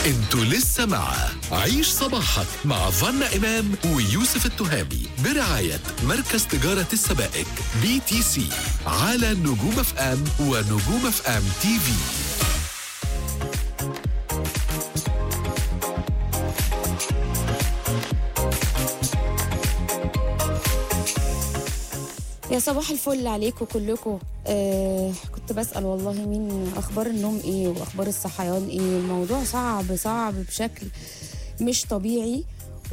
انتوا لسه مع عيش صباحك مع فنا إمام ويوسف التهامي برعاية مركز تجارة السبائك بي تي سي على نجوم اف ام ونجوم اف ام تي في يا صباح الفل عليكم كلكم آه كنت بسأل والله مين أخبار النوم إيه وأخبار الصحيان إيه الموضوع صعب صعب بشكل مش طبيعي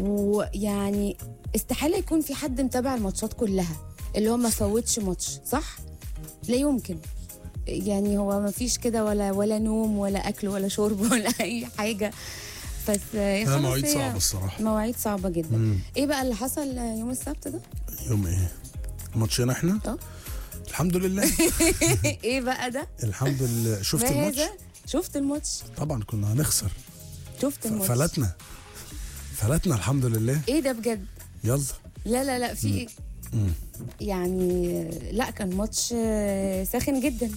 ويعني استحالة يكون في حد متابع الماتشات كلها اللي هو ما فوتش ماتش صح؟ لا يمكن يعني هو ما فيش كده ولا ولا نوم ولا أكل ولا شرب ولا أي حاجة بس آه، لا خلاص مواعيد هي صعبة الصراحة مواعيد صعبة جدا مم. ايه بقى اللي حصل يوم السبت ده؟ يوم ايه؟ ماتشنا احنا؟ اه. الحمد لله ايه بقى ده؟ الحمد لله شفت ما الماتش؟ هذا؟ شفت الماتش طبعا كنا هنخسر شفت ف- الماتش فلتنا فلتنا الحمد لله ايه ده بجد يلا لا لا لا في ايه مم. يعني لا كان ماتش آه، ساخن جدا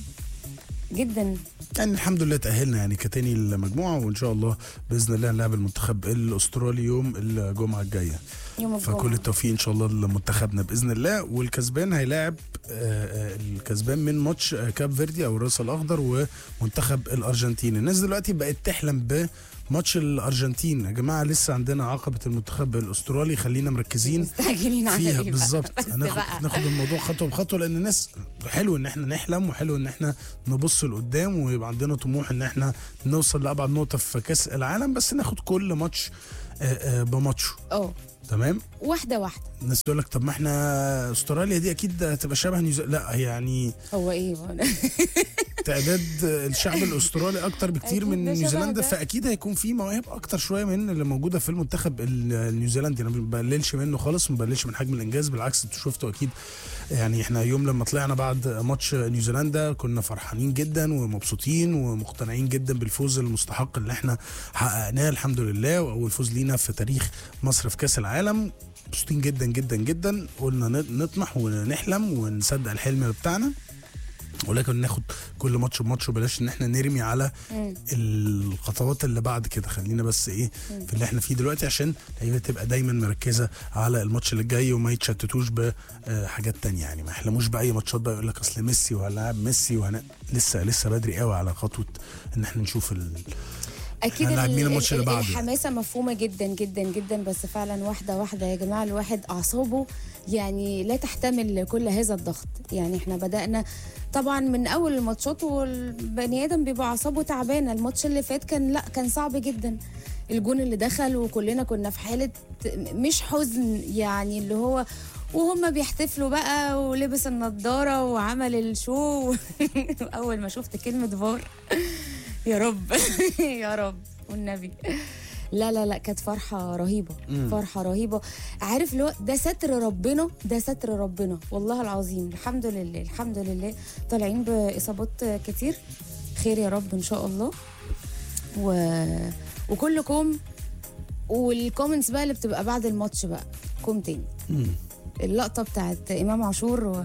جدا يعني الحمد لله تأهلنا يعني كتاني المجموعة وإن شاء الله بإذن الله نلعب المنتخب الأسترالي يوم الجمعة الجاية يوم الجمعة فكل التوفيق إن شاء الله لمنتخبنا بإذن الله والكسبان هيلاعب آه، آه، الكسبان من ماتش آه، كاب فيردي أو الراس الأخضر ومنتخب الأرجنتين الناس دلوقتي بقت تحلم بماتش الأرجنتين يا جماعة لسه عندنا عقبة المنتخب الأسترالي خلينا مركزين مستعجلين على فيها إيه بقى؟ بالظبط بس هناخد بقى. ناخد الموضوع خطوه بخطوه لان الناس حلو ان احنا نحلم وحلو ان احنا نبص لقدام ويبقى عندنا طموح ان احنا نوصل لابعد نقطه في كاس العالم بس ناخد كل ماتش آه، آه، بماتشه اه تمام واحده واحده الناس تقول لك طب ما احنا استراليا دي اكيد هتبقى شبه نيوزيلندا لا هي يعني هو ايه هو أنا- تعداد الشعب الاسترالي اكتر بكتير أكيد من ده شبه نيوزيلندا ده. فاكيد هيكون في مواهب اكتر شويه من اللي موجوده في المنتخب ال- النيوزيلندي انا ما بقللش منه خالص ما بقللش من حجم الانجاز بالعكس انتوا شفتوا اكيد يعني احنا يوم لما طلعنا بعد ماتش نيوزيلندا كنا فرحانين جدا ومبسوطين ومقتنعين جدا بالفوز المستحق اللي احنا حققناه الحمد لله واول فوز لينا في تاريخ مصر في كاس العالم مبسوطين جدا جدا جدا قلنا ن- نطمح ونحلم ونصدق الحلم بتاعنا ولكن ناخد كل ماتش بماتش وبلاش ان احنا نرمي على مم. الخطوات اللي بعد كده خلينا بس ايه في اللي احنا فيه دلوقتي عشان اللعيبه تبقى دايما مركزه على الماتش اللي جاي وما يتشتتوش بحاجات تانية يعني ما يحلموش باي ماتشات بقى يقول لك اصل ميسي وهنلاعب ميسي وهن... لسه لسه بدري قوي على خطوه ان احنا نشوف ال... اكيد هنلعب ال- مين الماتش ال- اللي بعده؟ الحماسه مفهومه جدا جدا جدا بس فعلا واحده واحده يا جماعه الواحد اعصابه يعني لا تحتمل كل هذا الضغط يعني احنا بدانا طبعا من اول الماتشات والبني ادم بيبقى اعصابه تعبانه الماتش اللي فات كان لا كان صعب جدا الجون اللي دخل وكلنا كنا في حاله مش حزن يعني اللي هو وهم بيحتفلوا بقى ولبس النضاره وعمل الشو اول ما شفت كلمه فار يا رب يا رب والنبي لا لا لا كانت فرحة رهيبة فرحة رهيبة عارف لو ده ستر ربنا ده ستر ربنا والله العظيم الحمد لله الحمد لله طالعين بإصابات كتير خير يا رب إن شاء الله و... وكلكم والكومنتس بقى اللي بتبقى بعد الماتش بقى كوم تاني مم. اللقطة بتاعت إمام عاشور و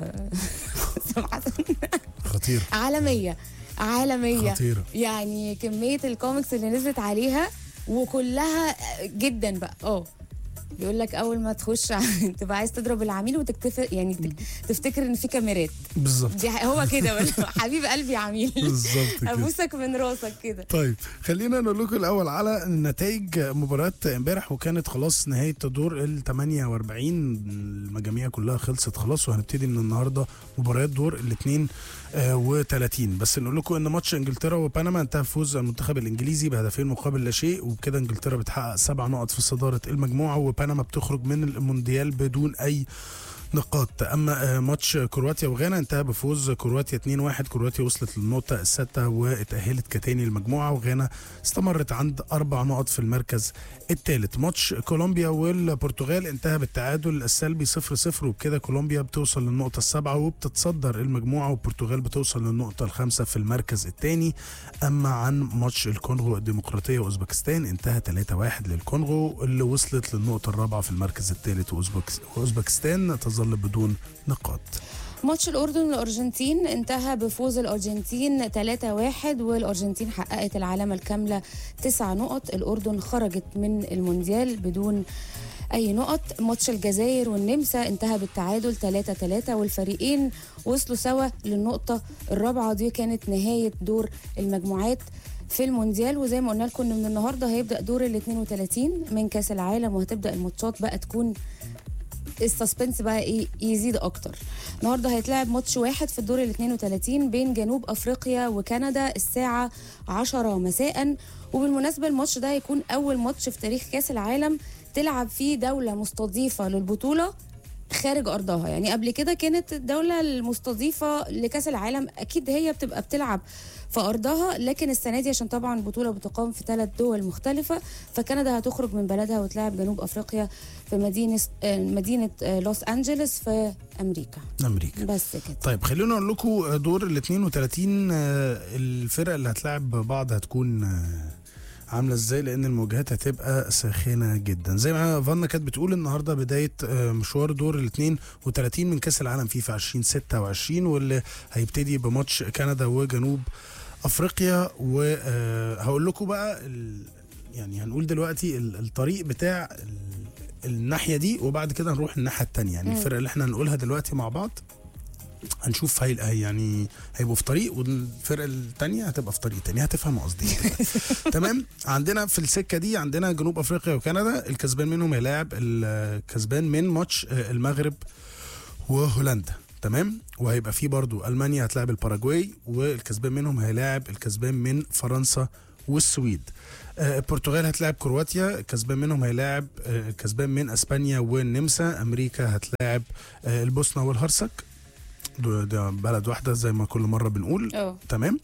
سمعت خطير عالمية عالمية خطيرة. يعني كمية الكوميكس اللي نزلت عليها وكلها جدا بقى اه بيقول لك اول ما تخش تبقى عايز تضرب العميل وتكتفي يعني تك- تفتكر ان في كاميرات بالظبط دي ح- هو كده ولا حبيب قلبي يا عميل بالظبط كده ابوسك من راسك كده طيب خلينا نقول لكم الاول على نتائج مباراه امبارح وكانت خلاص نهايه دور ال 48 المجاميع كلها خلصت خلاص وهنبتدي من النهارده مباريات دور ال 32 بس نقول لكم ان ماتش انجلترا وبنما انتهى بفوز المنتخب الانجليزي بهدفين مقابل لا شيء وبكده انجلترا بتحقق سبع نقط في صداره المجموعه وبنما بتخرج من المونديال بدون اي نقاط اما آه، ماتش كرواتيا وغانا انتهى بفوز كرواتيا 2-1 كرواتيا وصلت للنقطه السادسه واتاهلت كتاني المجموعه وغانا استمرت عند اربع نقط في المركز الثالث ماتش كولومبيا والبرتغال انتهى بالتعادل السلبي 0-0 وبكده كولومبيا بتوصل للنقطه السابعه وبتتصدر المجموعه والبرتغال بتوصل للنقطه الخامسه في المركز الثاني اما عن ماتش الكونغو الديمقراطيه واوزبكستان انتهى 3-1 للكونغو اللي وصلت للنقطه الرابعه في المركز الثالث وأوزبكس- واوزبكستان تظل بدون نقاط ماتش الأردن والأرجنتين انتهى بفوز الأرجنتين 3-1 والأرجنتين حققت العلامة الكاملة تسع نقط الأردن خرجت من المونديال بدون أي نقط ماتش الجزائر والنمسا انتهى بالتعادل 3-3 والفريقين وصلوا سوا للنقطة الرابعة دي كانت نهاية دور المجموعات في المونديال وزي ما قلنا لكم ان من النهارده هيبدا دور ال 32 من كاس العالم وهتبدا الماتشات بقى تكون السسبنس بقى ايه يزيد اكتر النهارده هيتلعب ماتش واحد في الدور ال 32 بين جنوب افريقيا وكندا الساعه 10 مساء وبالمناسبه الماتش ده هيكون اول ماتش في تاريخ كاس العالم تلعب فيه دوله مستضيفه للبطوله خارج ارضها يعني قبل كده كانت الدوله المستضيفه لكاس العالم اكيد هي بتبقى بتلعب في ارضها لكن السنه دي عشان طبعا البطوله بتقام في ثلاث دول مختلفه فكندا هتخرج من بلدها وتلاعب جنوب افريقيا في مدينه آه، مدينه آه، لوس انجلوس في امريكا امريكا بس كده طيب خلينا اقول لكم دور ال 32 آه، الفرق اللي هتلاعب بعض هتكون آه، عامله ازاي لان المواجهات هتبقى ساخنه جدا زي ما فانا كانت بتقول النهارده بدايه آه، مشوار دور ال 32 من كاس العالم فيفا 2026 واللي هيبتدي بماتش كندا وجنوب افريقيا وهقول لكم بقى ال- يعني هنقول دلوقتي ال- الطريق بتاع ال- الناحيه دي وبعد كده هنروح الناحيه التانية يعني مم. الفرق اللي احنا هنقولها دلوقتي مع بعض هنشوف هي هي- يعني هيبقوا في طريق والفرقه التانية هتبقى في طريق تاني هتفهموا قصدي تمام عندنا في السكه دي عندنا جنوب افريقيا وكندا الكسبان منهم هيلاعب الكسبان من ماتش آه، المغرب وهولندا تمام وهيبقى في برضو المانيا هتلاعب الباراجواي والكسبان منهم هيلاعب الكسبان من فرنسا والسويد آه، البرتغال هتلاعب كرواتيا الكسبان منهم هيلاعب آه، الكسبان من اسبانيا والنمسا امريكا هتلاعب آه، البوسنه والهرسك دو- ده بلد واحده زي ما كل مره بنقول اه تمام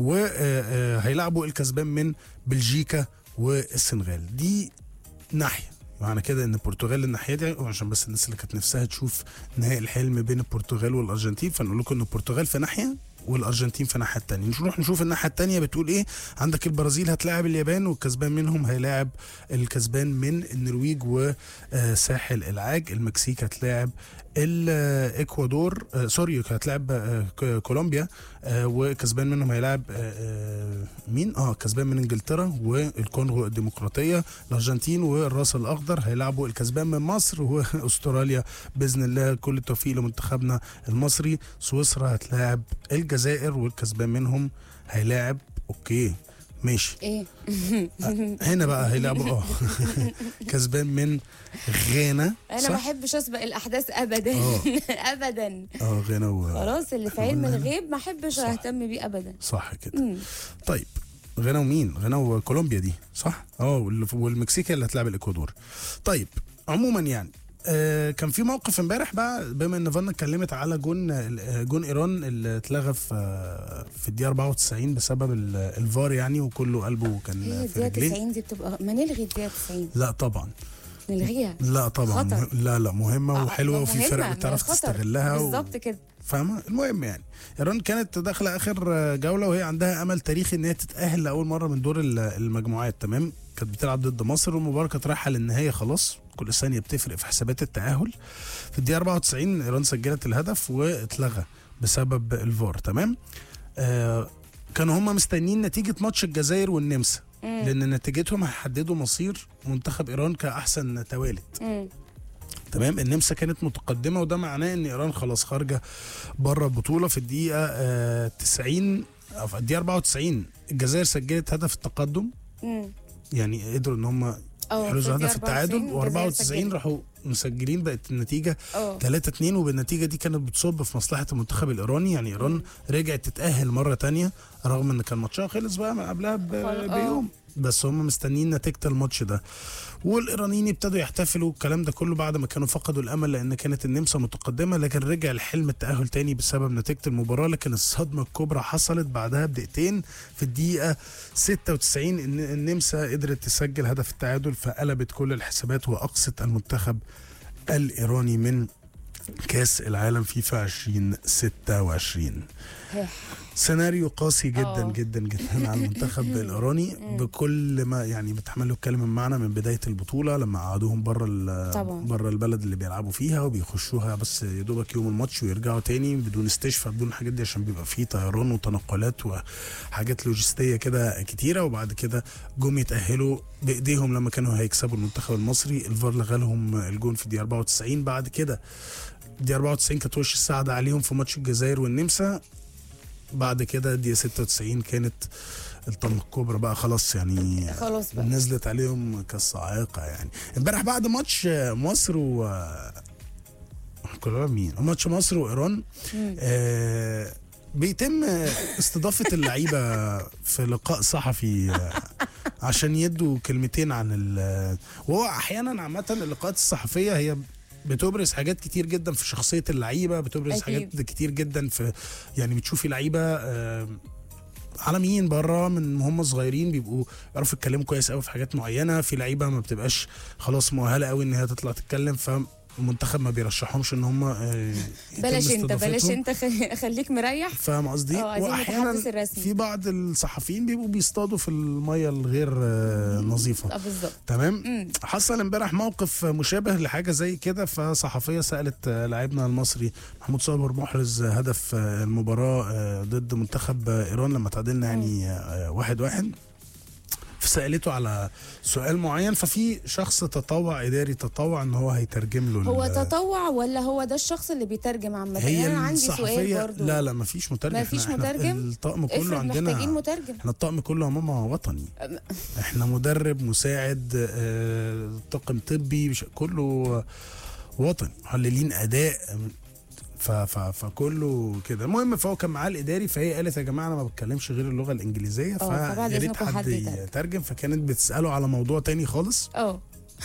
وهيلعبوا الكسبان من بلجيكا والسنغال دي ناحيه معنى كده ان البرتغال الناحيه دي وعشان بس الناس اللي كانت نفسها تشوف نهائي الحلم بين البرتغال والارجنتين فنقول لكم ان البرتغال في ناحيه والارجنتين في الناحيه الثانيه نروح نشوف الناحيه الثانيه بتقول ايه عندك البرازيل هتلاعب اليابان والكسبان منهم هيلاعب الكسبان من النرويج وساحل العاج المكسيك هتلاعب الاكوادور آه، سوري هتلاعب آه، ك- كولومبيا آه، وكسبان منهم هيلاعب آه، آه، مين اه كسبان من انجلترا والكونغو الديمقراطيه الارجنتين والراس الاخضر هيلعبوا الكسبان من مصر واستراليا باذن الله كل التوفيق لمنتخبنا المصري سويسرا هتلاعب الجزائر والكسبان منهم هيلاعب اوكي ماشي ايه هنا بقى هيلعبوا اه كسبان من غانا انا صح؟ ما بحبش اسبق الاحداث ابدا آه. ابدا اه غانا و... خلاص اللي في علم قلنا. الغيب ما احبش صح. اهتم بيه ابدا صح كده مم. طيب غانا ومين؟ غانا وكولومبيا دي صح؟ اه وال- والمكسيك هي اللي هتلاعب الاكوادور. طيب عموما يعني آه كان في موقف امبارح بقى بما ان فانا اتكلمت على جون آه، جون ايران اللي اتلغى في آه، في الدقيقه 94 بسبب ال- الفار يعني وكله قلبه كان هي في الدقيقه رجليه 90 دي بتبقى ما نلغي الدقيقه 90 لا طبعا نلغيها لا طبعا خطر. مه... لا لا مهمه آه، وحلوه وفي مهمة، فرق ما بتعرف خطر. تستغلها و... بالظبط كده فاهمه المهم يعني ايران كانت داخله اخر جوله وهي عندها امل تاريخي ان هي تتاهل لاول مره من دور ال- المجموعات تمام كانت بتلعب ضد مصر والمباراه كانت رايحه للنهايه خلاص كل ثانيه بتفرق في حسابات التاهل في الدقيقه 94 ايران سجلت الهدف واتلغى بسبب الفار تمام آه كانوا هم مستنيين نتيجه ماتش الجزائر والنمسا مم. لان نتيجتهم هيحددوا مصير منتخب ايران كاحسن توالد مم. تمام النمسا كانت متقدمه وده معناه ان ايران خلاص خارجه بره البطوله في الدقيقه آه 90 او في الدقيقه 94 الجزائر سجلت هدف التقدم مم. يعني قدروا ان هم اه يحرزوا في هدف التعادل الجزائر و94 سجلت. راحوا مسجلين بقت النتيجه اه 3 2 وبالنتيجه دي كانت بتصب في مصلحه المنتخب الايراني يعني ايران رجعت تتاهل مره تانية رغم ان كان ماتشها خلص بقى من قبلها ب- خل- آه. بيوم بس هم مستنيين نتيجه الماتش ده والايرانيين ابتدوا يحتفلوا الكلام ده كله بعد ما كانوا فقدوا الامل لان كانت النمسا متقدمه لكن رجع الحلم التاهل تاني بسبب نتيجه المباراه لكن الصدمه الكبرى حصلت بعدها بدقيقتين في الدقيقه 96 ان النمسا قدرت تسجل هدف التعادل فقلبت كل الحسابات واقصت المنتخب الايراني من كاس العالم فيفا 2026 سيناريو قاسي جدا آه. جدا جدا على المنتخب الايراني بكل ما يعني بتحملوا الكلمه معنا من بدايه البطوله لما قعدوهم بره طبعا. بره البلد اللي بيلعبوا فيها وبيخشوها بس يا دوبك يوم الماتش ويرجعوا تاني بدون استشفاء بدون الحاجات دي عشان بيبقى فيه طيران وتنقلات وحاجات لوجستيه كده كتيره وبعد كده جم يتاهلوا بايديهم لما كانوا هيكسبوا المنتخب المصري الفار لغى لهم الجون في دي 94 بعد كده دي 94 كانت وش السعد عليهم في ماتش الجزائر والنمسا بعد كده دي 96 كانت الطمة الكبرى بقى خلاص يعني خلاص بقى نزلت عليهم كالصاعقة يعني امبارح بعد ماتش مصر و كلها مين ماتش مصر وايران آه بيتم استضافة اللعيبة في لقاء صحفي آه، عشان يدوا كلمتين عن ال وهو احيانا عامة اللقاءات الصحفية هي بتبرز حاجات كتير جدا في شخصية اللعيبة بتبرز أكيد. حاجات كتير جدا في يعني بتشوفي لعيبة آه، عالميين بره من هم صغيرين بيبقوا يعرفوا يتكلموا كويس قوي في حاجات معينه في لعيبه ما بتبقاش خلاص مؤهله قوي ان هي تطلع تتكلم فالمنتخب ما بيرشحهمش ان هم آه، يتم بلاش انت بلاش استضافتهم. انت خ- خليك مريح فاهم قصدي؟ اه، عايزين واحيانا المتحدث الرسمي. في بعض الصحفيين بيبقوا بيصطادوا في الميه الغير آه، نظيفه اه بالظبط تمام مم. حصل امبارح موقف مشابه لحاجه زي كده فصحفيه سالت آه، لاعبنا المصري محمود صابر محرز آه، هدف آه، المباراه آه، ضد منتخب آه، ايران لما تعادلنا يعني آه، واحد واحد فسالته على سؤال معين ففي شخص تطوع اداري تطوع ان هو هيترجم له هو ال- تطوع ولا هو ده الشخص اللي بيترجم عامة هي يعني انا عندي سؤال الصحفيه برضو لا لا ما فيش مترجم مفيش إحنا- إحنا مترجم؟ الطقم كله افرض عندنا محتاجين مترجم احنا الطقم كله يا ماما وطني احنا مدرب مساعد آه، طاقم طبي مش- كله وطني محللين اداء ف ف فكله كده المهم فهو كان معاه الاداري فهي قالت يا جماعه انا ما بتكلمش غير اللغه الانجليزيه اه، فبعد فيا ريت إذنكم حد حد يترجم. يترجم فكانت بتساله على موضوع تاني خالص اه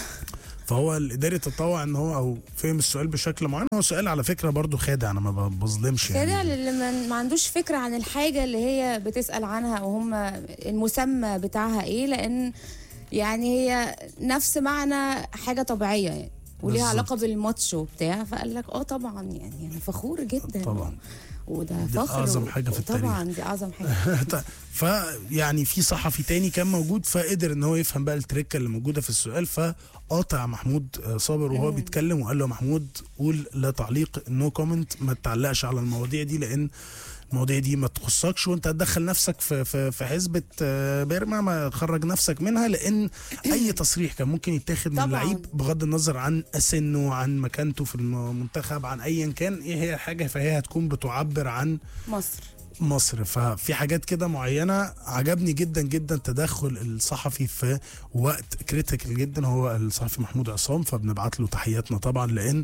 فهو الاداري تطوع ان هو او فهم السؤال بشكل معين هو سؤال على فكره برضو خادع انا ما بظلمش كده يعني اللي ما ما عندوش فكرة عن الحاجة اللي هي بتسأل عنها او هم المسمى بتاعها ايه لان يعني هي نفس معنى حاجة طبيعية يعني وليها بالظبط. علاقة بالماتش وبتاع فقال لك اه طبعا يعني انا فخور جدا طبعا. وده دي فخر أعظم و- حاجة في التاريخ. طبعا دي اعظم حاجة طيب، فيعني في صحفي تاني كان موجود فقدر ان هو يفهم بقى التركه اللي موجوده في السؤال فقاطع محمود آه، صابر وهو بيتكلم وقال له يا محمود قول لا تعليق نو كومنت ما تعلقش على المواضيع دي لان المواضيع دي ما تخصكش وانت هتدخل نفسك في في في حزبه آه، بيرما ما تخرج نفسك منها لان اي تصريح كان ممكن يتاخد من طبعاً. اللعيب بغض النظر عن سنه عن مكانته في المنتخب عن ايا كان ايه هي الحاجه فهي هتكون بتعبر عن مصر مصر ففي حاجات كده معينه عجبني جدا جدا تدخل الصحفي في وقت كريتيكال جدا هو الصحفي محمود عصام فبنبعت له تحياتنا طبعا لان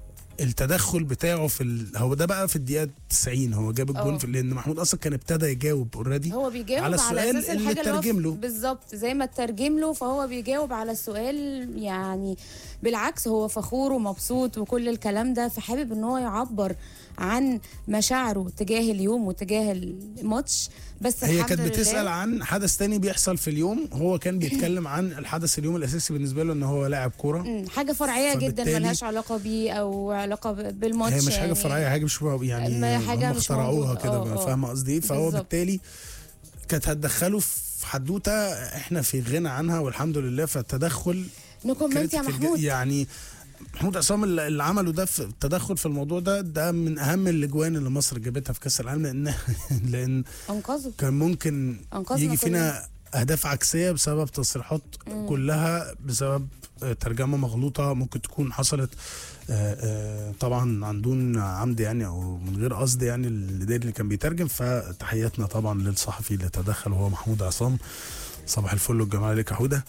التدخل بتاعه في ال... هو ده بقى في الدقيقه 90 هو جاب الجون اه. في لان محمود اصلا كان ابتدى يجاوب اوريدي هو بيجاوب على على, السؤال اساس اللي الحاجه اللي هو اترجم له. بالظبط زي ما اترجم له فهو بيجاوب على السؤال يعني بالعكس هو فخور ومبسوط وكل الكلام ده فحابب ان هو يعبر عن مشاعره تجاه اليوم وتجاه الماتش بس هي الحمد كانت لله بتسال عن حدث تاني بيحصل في اليوم هو كان بيتكلم عن الحدث اليوم الاساسي بالنسبه له ان هو لاعب كوره مم، حاجه فرعيه جدا فبالتالي- ملهاش علاقه بيه او علاقه ب- بالماتش هي مش حاجه يعني. فرعيه حاجه مش يعني ما حاجة هم مش اخترعوها موجودة. كده اه، بقى، اه. فاهمه قصدي ايه فهو بالظبط. بالتالي كانت هتدخله في حدوته احنا في غنى عنها والحمد لله فالتدخل نو كومنت يا critical محمود ج- يعني محمود عصام اللي اللي عمله ده في التدخل في الموضوع ده ده من اهم الاجوان اللي مصر جابتها في كاس العالم لان لان انقذه كان ممكن أنقذنا يجي فينا اهداف عكسيه بسبب تصريحات كلها بسبب آه، ترجمه مغلوطه ممكن تكون حصلت آه، آه، طبعا عن دون عمد يعني او من غير قصد يعني الاداري اللي كان بيترجم فتحياتنا طبعا للصحفي اللي تدخل وهو محمود عصام صباح الفل والجمال عليك يا حوده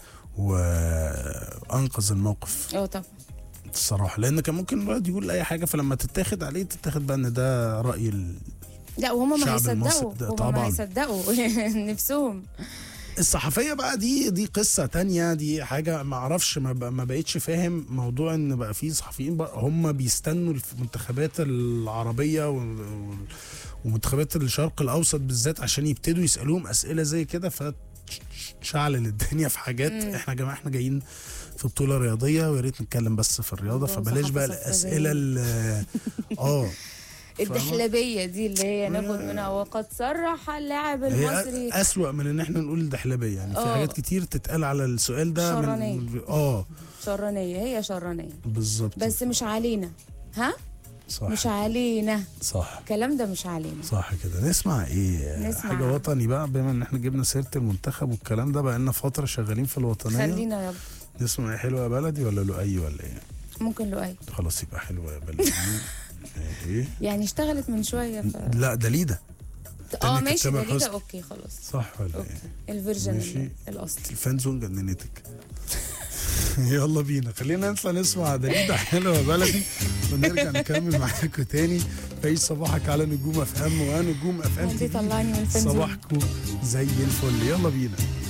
وانقذ الموقف اه طبعا الصراحه لان كان ممكن الواحد يقول اي حاجه فلما تتاخد عليه تتاخد بقى ان ده راي ال... لا وهم ما الشعب المصري هيصدقوا ده هم طبعاً. ما هيصدقوا نفسهم الصحفيه بقى دي دي قصه تانية دي حاجه ما اعرفش ما, ب- ما بقتش فاهم موضوع ان بقى في صحفيين بقى هم بيستنوا المنتخبات العربيه و- و- ومنتخبات الشرق الاوسط بالذات عشان يبتدوا يسالوهم اسئله زي كده فتشعلل الدنيا في حاجات احنا يا جماعه احنا جايين في في بطوله رياضيه ويا ريت نتكلم بس في الرياضه الله، فبلاش بقى صحافة الاسئله ال- اه الدحلبيه دي اللي هي ناخد منها وقد صرح اللاعب هي المصري أ- اسوأ من ان احنا نقول دحلبيه يعني في آه. حاجات كتير تتقال على السؤال ده شرانية. من اه شرانيه هي شرانيه بالظبط بس مش علينا ها صح مش علينا صح الكلام ده مش علينا صح كده نسمع ايه نسمع. حاجه وطني بقى بما ان احنا جبنا سيره المنتخب والكلام ده بقى لنا فتره شغالين في الوطنيه خلينا يلا نسمع ايه حلوه يا بلدي ولا لؤي ولا ايه ممكن لؤي خلاص يبقى حلوه يا بلدي ايه يعني اشتغلت من شويه ف... لا ده ليده اه كانت ماشي تامر دليده حسني. اوكي خلاص صح ولا اوكي ايه الفيرجن ماشي. ال- الاصلي الفان زون جننتك يلا بينا خلينا نطلع نسمع دليدة حلوة يا بلدي ونرجع نكمل معاكم تاني عيش صباحك على نجوم اف ام ونجوم اف ام دي طلعني من الفان زون. صباحكم زي الفل يلا بينا